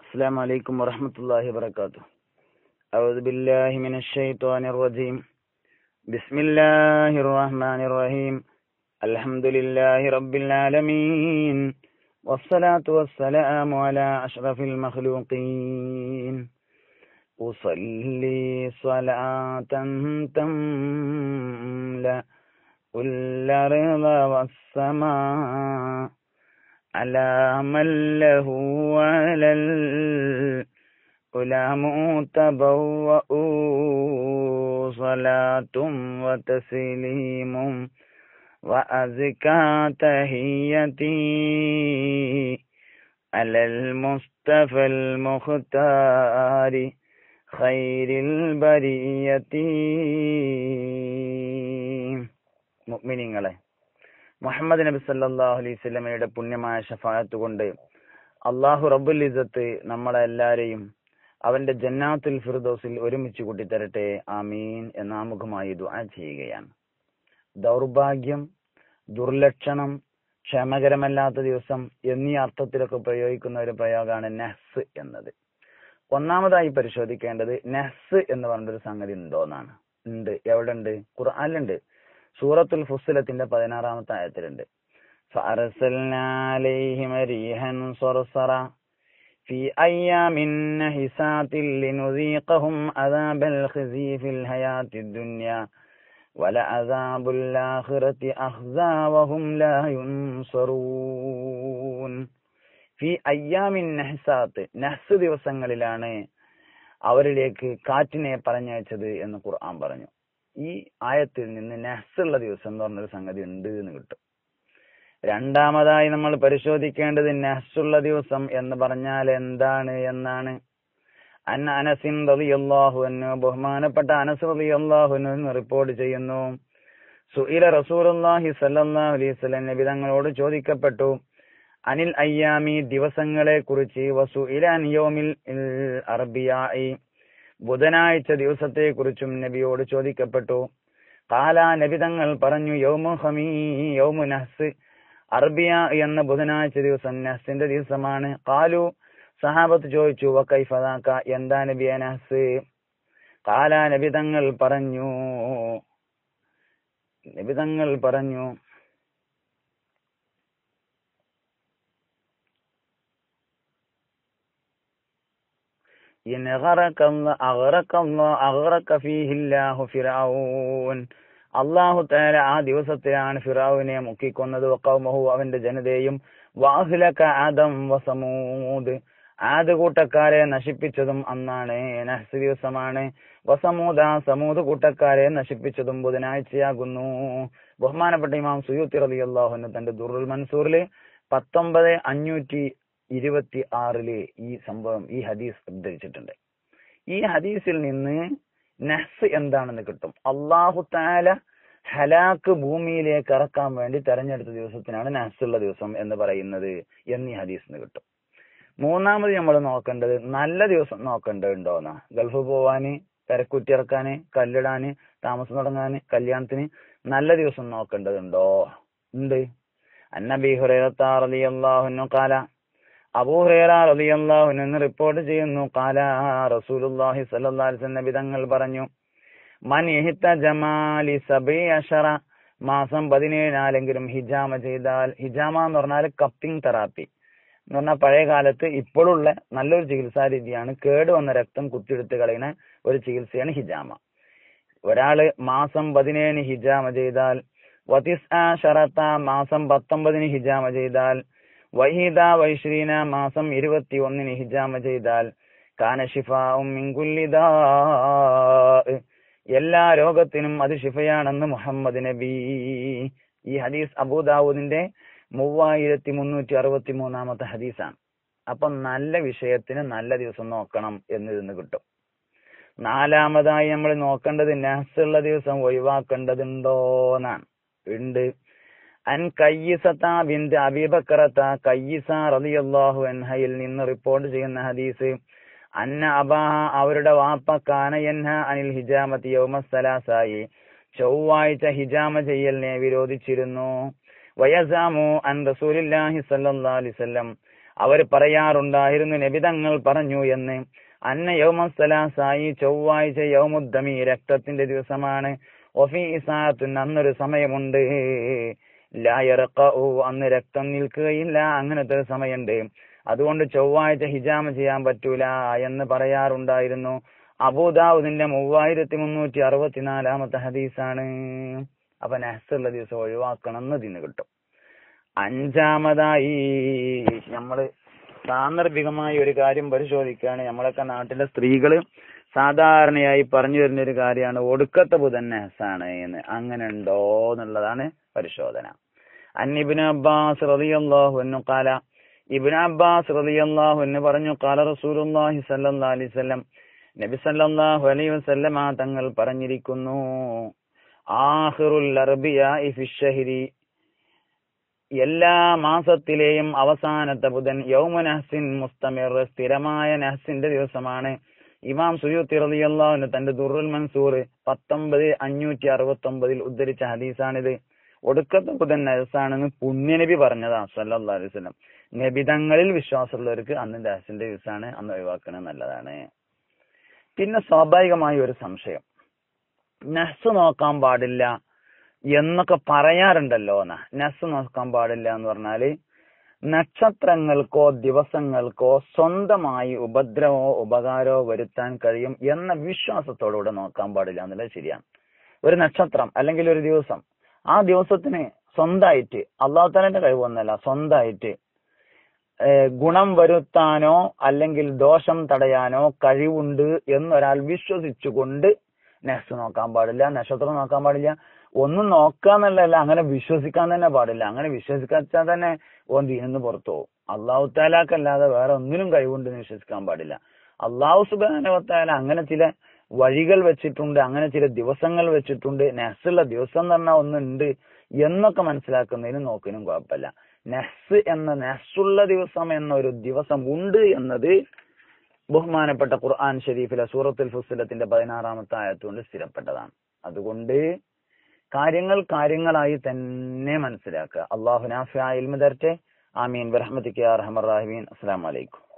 السلام عليكم ورحمة الله وبركاته أعوذ بالله من الشيطان الرجيم بسم الله الرحمن الرحيم الحمد لله رب العالمين والصلاة والسلام على أشرف المخلوقين أصلي صلاة تملأ كل رضا والسماء على من له على الأولى متبوأ صلاة وتسليم وأزكى تحيتي على المصطفى المختار خير البرية മുഅ്മിനീങ്ങളെ മുഹമ്മദ് നബി സല്ലല്ലാഹു അലൈഹി വസല്ലമയുടെ പുണ്യമായ ഷഫാഅത്ത് കൊണ്ട് അള്ളാഹു റബ്ബുൽ ഇസ്സത്ത് നമ്മളെ എല്ലാരെയും അവന്റെ ജന്നാത്തുൽ ഫിർദൗസിൽ ഒരുമിച്ച് കൂട്ടിത്തരട്ടെ ആമീൻ എന്ന ആമുഖമായി ദുആ ചെയ്യുകയാണ് ദൗർഭാഗ്യം ദുർലക്ഷണം ക്ഷമകരമല്ലാത്ത ദിവസം എന്നീ അർത്ഥത്തിലൊക്കെ പ്രയോഗിക്കുന്ന ഒരു പ്രയോഗമാണ് നെഹ്സ് എന്നത് ഒന്നാമതായി പരിശോധിക്കേണ്ടത് നെഹ്സ് എന്ന് പറഞ്ഞൊരു സംഗതി ഉണ്ടോ എന്നാണ് ഉണ്ട് എവിടെ ഉണ്ട് ഖുർആനിലുണ്ട് സൂറത്തുൽ ഫുസ്സിലത്തിന്റെ പതിനാറാമത്തെ ആയത്തിലുണ്ട് فأرسلنا عليهم ريحا صرصرا في أيام نحسات لنذيقهم عذاب الخزي في الحياة الدنيا ولعذاب الآخرة أخزى وهم لا ينصرون في أيام نحسات നഹ്സ് ദിവസങ്ങളിലാണ് അവരിലേക്ക് കാറ്റിനെ പറഞ്ഞയച്ചത് എന്ന് ഖുർആൻ പറഞ്ഞു ഈ ആയത്തിൽ നിന്ന് നെഹ്സുള്ള ദിവസം എന്ന് പറഞ്ഞൊരു സംഗതി ഉണ്ട് എന്ന് കിട്ടും രണ്ടാമതായി നമ്മൾ പരിശോധിക്കേണ്ടത് നെഹ്സുള്ള ദിവസം എന്ന് പറഞ്ഞാൽ എന്താണ് എന്നാണ് അൻ അനസിൻ റളിയല്ലാഹു അൻഹു ബഹുമാനപ്പെട്ട അനസ് റളിയല്ലാഹു അൻഹു റിപ്പോർട്ട് ചെയ്യുന്നു സുഇല റസൂലുള്ളാഹി സ്വല്ലല്ലാഹു അലൈഹി വസല്ലം നബി തങ്ങളോട് ചോദിക്കപ്പെട്ടു അനിൽ അയ്യാമി ദിവസങ്ങളെ കുറിച്ച് വസുഇല അൻ യൗമിൽ അർബിയായി ബുധനാഴ്ച ദിവസത്തെ കുറിച്ചും നബിയോട് ചോദിക്കപ്പെട്ടു കാല നബി തങ്ങൾ പറഞ്ഞു യൗമു ഹമീ യൗമു നഹ്സ് അർബിയ എന്ന ബുധനാഴ്ച ദിവസം നഹ്സിന്റെ ദിവസമാണ് കാലു സഹാബത്ത് ചോദിച്ചു വക്കൈഫദാക്ക എന്താ നബിയ നഹ്സ് കാല നബി തങ്ങൾ പറഞ്ഞു നബി തങ്ങൾ പറഞ്ഞു إن غرق الله أغرق الله أغرق فيه الله فرعون അള്ളാഹു താല ആ ദിവസത്തിലാണ് ഫിറാവിനെ മുക്കിക്കൊന്നത് വക്കൗമഹു അവന്റെ ജനതയും വാഹിലക ആദം വസമൂദ് ആദ് കൂട്ടക്കാരെ നശിപ്പിച്ചതും അന്നാണ് നഹ്സ് ദിവസമാണ് വസമൂദ സമൂദ് കൂട്ടക്കാരെ നശിപ്പിച്ചതും ബുധനാഴ്ചയാകുന്നു ബഹുമാനപ്പെട്ട ഇമാം സുയൂത്തി റലി അള്ളാഹുന് തന്റെ ദുറുൽ മൻസൂറില് പത്തൊമ്പത് അഞ്ഞൂറ്റി ഇരുപത്തി ആറില് ഈ സംഭവം ഈ ഹദീസ് ഉദ്ധരിച്ചിട്ടുണ്ട് ഈ ഹദീസിൽ നിന്ന് നഹ്സ് എന്താണെന്ന് കിട്ടും അള്ളാഹു താല ഹലാക്ക് ഭൂമിയിലേക്ക് ഇറക്കാൻ വേണ്ടി തെരഞ്ഞെടുത്ത ദിവസത്തിനാണ് നഹ്സ് ഉള്ള ദിവസം എന്ന് പറയുന്നത് എന്നീ ഹദീസിന് കിട്ടും മൂന്നാമത് നമ്മൾ നോക്കേണ്ടത് നല്ല ദിവസം നോക്കേണ്ടതുണ്ടോ എന്നാ ഗൾഫ് പോവാന് പെരക്കുറ്റി ഇറക്കാന് കല്ലിടാന് താമസം തുടങ്ങാന് കല്യാണത്തിന് നല്ല ദിവസം നോക്കേണ്ടതുണ്ടോ ഉണ്ട് അന്നബി ഹുറൈറത്ത റളിയല്ലാഹു കാല അബൂ ഹുറൈറ റളിയല്ലാഹു അൻഹു റിപ്പോർട്ട് ചെയ്യുന്നു കാല റസൂലുള്ളാഹി സ്വല്ലല്ലാഹു അലൈഹി വസല്ലം തങ്ങൾ പറഞ്ഞു മൻ ഇഹ്ത ജമാലി സബി അഷറ മാസം പതിനേഴാലെങ്കിലും ഹിജാമ ചെയ്താൽ ഹിജാമ എന്ന് പറഞ്ഞാൽ കപ്പിംഗ് തെറാപ്പി എന്ന് പറഞ്ഞാൽ പഴയ കാലത്ത് ഇപ്പോഴുള്ള നല്ലൊരു ചികിത്സാ രീതിയാണ് കേട് വന്ന രക്തം കുത്തിയെടുത്ത് കളയുന്ന ഒരു ചികിത്സയാണ് ഹിജാമ ഒരാള് മാസം പതിനേഴിന് ഹിജാമ ചെയ്താൽ വതിസ് ആ ഷറത്ത മാസം പത്തൊമ്പതിന് ഹിജാമ ചെയ്താൽ വഹീദ വൈശ്രീന മാസം ഇരുപത്തി ഒന്നിന് ഹിജാമ ചെയ്താൽ കാനഷിഫാവും മിങ്കുല്ലിദാ എല്ലാ രോഗത്തിനും അത് ഷിഫയാണെന്ന് മുഹമ്മദ് നബി ഈ ഹദീസ് അബൂദാവൂദിന്റെ മൂവായിരത്തി മുന്നൂറ്റി അറുപത്തി മൂന്നാമത്തെ ഹദീസാണ് അപ്പൊ നല്ല വിഷയത്തിന് നല്ല ദിവസം നോക്കണം എന്ന് ഇതിന് കിട്ടും നാലാമതായി നമ്മൾ നോക്കേണ്ടത് നഹ്സുള്ള ദിവസം ഒഴിവാക്കേണ്ടതുണ്ടോന്നാണ് ഉണ്ട് അൻ കയ്യിസത്ത ബിന്ത് അബീബക്കറത്ത കയ്യിസ റളിയല്ലാഹു അൻഹയിൽ നിന്ന് റിപ്പോർട്ട് ചെയ്യുന്ന ഹദീസ് അന്ന അബാഹ അവരുടെ വാപ്പ കാനയൻഹ അനിൽ ഹിജാമത്തി യൗമസ്സലാസായി ചൊവ്വാഴ്ച ഹിജാമ ചെയ്യലിനെ വിരോധിച്ചിരുന്നു വയസാമു അൻ റസൂലില്ലാഹി സല്ലല്ലാഹു അലൈഹി വസല്ലം അവർ പറയാറുണ്ടായിരുന്നു നബിതങ്ങൾ പറഞ്ഞു എന്ന് അന്ന യൗമസലാസായി ചൊവ്വാഴ്ച യൗമുദ്ദമി രക്തത്തിന്റെ ദിവസമാണ് ഒഫി ഇസാത്തുൻ അന്നൊരു സമയമുണ്ട് ലായറക്കൂ അന്ന് രക്തം നിൽക്കുകയില്ല അങ്ങനത്തെ ഒരു സമയമുണ്ട് അതുകൊണ്ട് ചൊവ്വാഴ്ച ഹിജാമ ചെയ്യാൻ പറ്റൂല എന്ന് പറയാറുണ്ടായിരുന്നു അബൂദാവുദിന്റെ മൂവായിരത്തി മുന്നൂറ്റി അറുപത്തിനാലാമത്തെ ഹദീസാണ് അപ്പൊ നെഹ്സുള്ള ദിവസം ഒഴിവാക്കണം എന്ന് ഇതിന് കിട്ടും അഞ്ചാമതായി നമ്മള് സാന്ദർഭികമായി ഒരു കാര്യം പരിശോധിക്കുകയാണ് നമ്മളൊക്കെ നാട്ടിലെ സ്ത്രീകള് സാധാരണയായി പറഞ്ഞു വരുന്ന ഒരു കാര്യമാണ് ഒടുക്കത്തെ ബുധൻ നെഹസാണ് എന്ന് അങ്ങനെ ഉണ്ടോ എന്നുള്ളതാണ് പരിശോധന അന്നിബിന് അബ്ബാസ് റളിയല്ലാഹു അൻഹു ഖാല ഇബ്നു അബ്ബാസ് റളിയല്ലാഹു അൻഹു പറഞ്ഞു ഖാല റസൂലുള്ളാഹി സ്വല്ലല്ലാഹു അലൈഹി വസല്ലം നബി സല്ലല്ലാഹു അലൈഹി വസല്ലമ തങ്ങൾ പറഞ്ഞിരിക്കുന്നു ആഖിറുൽ അർബിയാഇ ഫിശ്ശഹരി എല്ലാ മാസത്തിലെയും അവസാനത്തെ ബുധൻ യൗമ നഹ്സിൻ മുസ്തമിർ സ്ഥിരമായ നഹ്സിന്റെ ദിവസമാണ് ഇമാം സുയൂത്തി റളിയല്ലാഹു അൻഹു തന്റെ ദുറുൽ മൻസൂർ പത്തൊമ്പത് അഞ്ഞൂറ്റി അറുപത്തി ഒമ്പതിൽ ഉദ്ധരിച്ച ഹദീസാണിത് ഒടുക്കത്തെ ബുധൻ നഹ്സാണെന്ന് പുണ്യനബി പറഞ്ഞതാ സല്ലല്ലാഹു അലൈഹി വസല്ലം നബിതങ്ങളിൽ വിശ്വാസമുള്ളവർക്ക് അന്ന് നഹ്സിന്റെ ദിവസമാണ് അന്ന് ഒഴിവാക്കണത് നല്ലതാണ് പിന്നെ സ്വാഭാവികമായ ഒരു സംശയം നഹ്സ് നോക്കാൻ പാടില്ല എന്നൊക്കെ പറയാറുണ്ടല്ലോ എന്നാ നഹ്സ് നോക്കാൻ പാടില്ല എന്ന് പറഞ്ഞാല് നക്ഷത്രങ്ങൾക്കോ ദിവസങ്ങൾക്കോ സ്വന്തമായി ഉപദ്രവമോ ഉപകാരമോ വരുത്താൻ കഴിയും എന്ന വിശ്വാസത്തോടുകൂടെ നോക്കാൻ പാടില്ല എന്നുള്ളത് ശരിയാണ് ഒരു നക്ഷത്രം അല്ലെങ്കിൽ ഒരു ദിവസം ആ ദിവസത്തിന് സ്വന്തമായിട്ട് അള്ളാഹുത്താലന്റെ കഴിവൊന്നല്ല സ്വന്തമായിട്ട് ഗുണം വരുത്താനോ അല്ലെങ്കിൽ ദോഷം തടയാനോ കഴിവുണ്ട് എന്നൊരാൾ വിശ്വസിച്ചുകൊണ്ട് നെക്സ്റ്റ് നോക്കാൻ പാടില്ല നക്ഷത്രം നോക്കാൻ പാടില്ല ഒന്നും നോക്കാന്നല്ല അങ്ങനെ വിശ്വസിക്കാൻ തന്നെ പാടില്ല അങ്ങനെ വിശ്വസിക്കാച്ചാൽ തന്നെ ഓൻ ദീനിന്ന് പുറത്തു പോകും അള്ളാഹു താലാക്കല്ലാതെ വേറെ ഒന്നിനും കഴിവുണ്ടെന്ന് വിശ്വസിക്കാൻ പാടില്ല അള്ളാഹു സുബാനവത്താല അങ്ങനെ ചില വഴികൾ വെച്ചിട്ടുണ്ട് അങ്ങനെ ചില ദിവസങ്ങൾ വെച്ചിട്ടുണ്ട് നെഹ്സുള്ള ദിവസം എന്ന് പറഞ്ഞാൽ ഒന്നുണ്ട് എന്നൊക്കെ മനസ്സിലാക്കുന്നതിനും നോക്കിനും കുഴപ്പമില്ല നെഹ്സ് എന്ന നെഹ്സുള്ള ദിവസം എന്ന ഒരു ദിവസം ഉണ്ട് എന്നത് ബഹുമാനപ്പെട്ട ഖുർആൻ ഷരീഫിലെ സൂറത്തുൽ ഫുസ്ലത്തിന്റെ പതിനാറാമത്തെ ആയത്തുകൊണ്ട് സ്ഥിരപ്പെട്ടതാണ് അതുകൊണ്ട് കാര്യങ്ങൾ കാര്യങ്ങളായി തന്നെ മനസ്സിലാക്കുക അള്ളാഹു നാഫിയ ഇൽമ തരട്ടെ ആമീൻ ബറഹ്മത്തിക്ക് അർഹമർ റാഹിമീൻ അസ്സലാമു അലൈക്കും